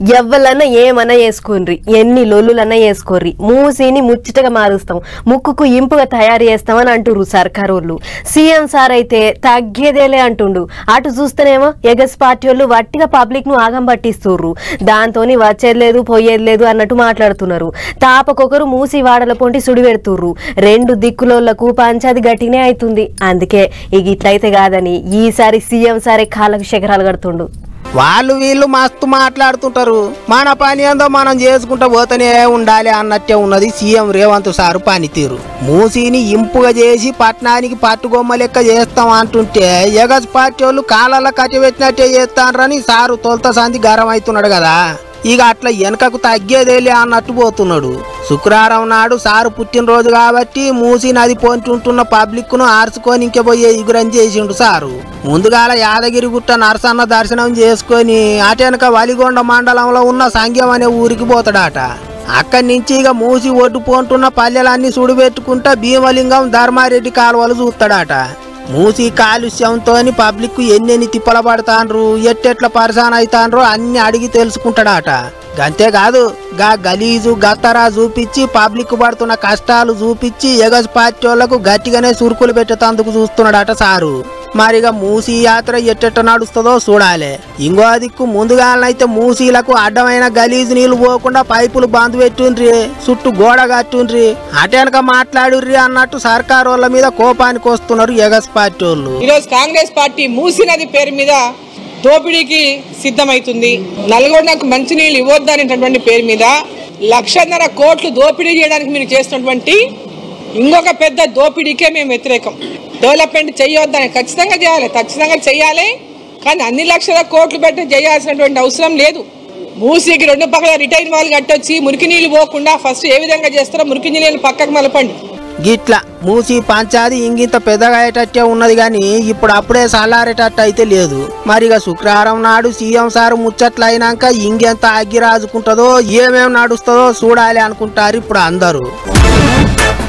ఎవ్వలన్నా ఏమన్నా చేసుకోండ్రి ఎన్ని లొల్లులన్నా చేసుకోర్రి మూసిని ముచ్చటగా మారుస్తాం ముక్కుకు ఇంపుగా తయారు చేస్తామని అంటుర్రు సర్కార్ వాళ్ళు సీఎం సార్ అయితే తగ్గేదేలే అంటుండు అటు చూస్తేనేమో ఎగస్ పార్టీ వాళ్ళు వట్టిగా పబ్లిక్ ను ఆగం పట్టిస్తుర్రు దాంతోని వచ్చేది లేదు పోయేది లేదు అన్నట్టు మాట్లాడుతున్నారు తాపకొకరు మూసి వాడల పొంటి సుడి పెడుతుర్రు రెండు దిక్కులోళ్లకు పంచాది గట్టినే అవుతుంది అందుకే ఇక ఇట్లయితే కాదని ఈసారి సీఎం సారే కాళ్ళకు శిఖరాలు కడుతుండు వాళ్ళు వీళ్ళు మస్తు మాట్లాడుతుంటారు మన పని ఏందో మనం చేసుకుంటూ పోతూనే ఉండాలి అన్నట్టే ఉన్నది సీఎం రేవంత్ సారు పనితీరు మూసీని ఇంపుగా చేసి పట్నానికి పట్టుగొమ్మ లెక్క చేస్తాం అంటుంటే ఎగస్ పార్టీ వాళ్ళు కాళ్ళ కట్టి పెట్టినట్టే చేస్తానని సారు తొలత సంది గరం అవుతున్నాడు కదా ఇక అట్లా వెనకకు తగ్గేదేలే అన్నట్టు పోతున్నాడు శుక్రవారం నాడు సారు పుట్టినరోజు కాబట్టి మూసి నది పొంటుంటున్న పబ్లిక్ ను ఆర్చుకొని ఇంకపోయే ఇగురం చేసిండు సారు ముందుగాల యాదగిరి గుట్ట నరసన్న దర్శనం చేసుకొని అటెనక వలిగొండ మండలంలో ఉన్న సంఘం అనే ఊరికి పోతాడట అక్కడి నుంచి ఇక మూసి ఒడ్డు పోంటున్న పల్లెలన్నీ సుడిపెట్టుకుంటా భీమలింగం ధర్మారెడ్డి కాలువలు చూస్తాడట మూసి కాలుష్యంతో పబ్లిక్ ఎన్నెన్ని తిప్పల పడతాండ్రు ఎట్టెట్ల పరిశాన్ అవుతాండ్రు అన్ని అడిగి తెలుసుకుంటాడట గంతేకాదు గా గలీజు గత్తరా చూపించి పబ్లిక్ పడుతున్న కష్టాలు చూపించి ఎగస్ పార్టీ వాళ్ళకు గట్టిగానే సురుకులు పెట్టేందుకు చూస్తున్నాడట సారు మరిగా మూసీ యాత్ర ఎట్టెట్ట నడుస్తుందో చూడాలి ఇంకో దిక్కు ముందుగాలనైతే మూసీలకు అడ్డమైన గలీజు నీళ్లు పోకుండా పైపులు బంద్ పెట్టుండ్రి చుట్టూ గోడ కట్టుండ్రి అటెనక మాట్లాడుర్రి అన్నట్టు సర్కారు వాళ్ళ మీద కోపానికి వస్తున్నారు ఎగస్ పార్టీ వాళ్ళు ఈరోజు కాంగ్రెస్ పార్టీ మూసి నది పేరు మీద దోపిడీకి సిద్ధమవుతుంది నల్గొండకు మంచినీళ్ళు ఇవ్వద్దనేటటువంటి పేరు మీద లక్షన్నర కోట్లు దోపిడీ చేయడానికి మీరు చేస్తున్నటువంటి ఇంకొక పెద్ద దోపిడీకే మేము వ్యతిరేకం డెవలప్మెంట్ చేయొద్దని ఖచ్చితంగా చేయాలి ఖచ్చితంగా చేయాలి కానీ అన్ని లక్షల కోట్లు పెట్టి చేయాల్సినటువంటి అవసరం లేదు మూసీకి రెండు పక్కల రిటైన్ వాళ్ళు కట్టొచ్చి మురికి నీళ్ళు పోకుండా ఫస్ట్ ఏ విధంగా చేస్తారో మురికి నీళ్ళని పక్కకు మలపండి గిట్ల మూసి పంచాది ఇంగింత పెద్దగా అయ్యేటట్టే ఉన్నది కానీ ఇప్పుడు అప్పుడే సల్లారేటట్టు అయితే లేదు మరిగా శుక్రవారం నాడు సీఎం సార్ ముచ్చట్లు అయినాక ఇంకెంత అగ్గి రాజుకుంటుందో ఏమేం నడుస్తుందో చూడాలి అనుకుంటారు ఇప్పుడు అందరూ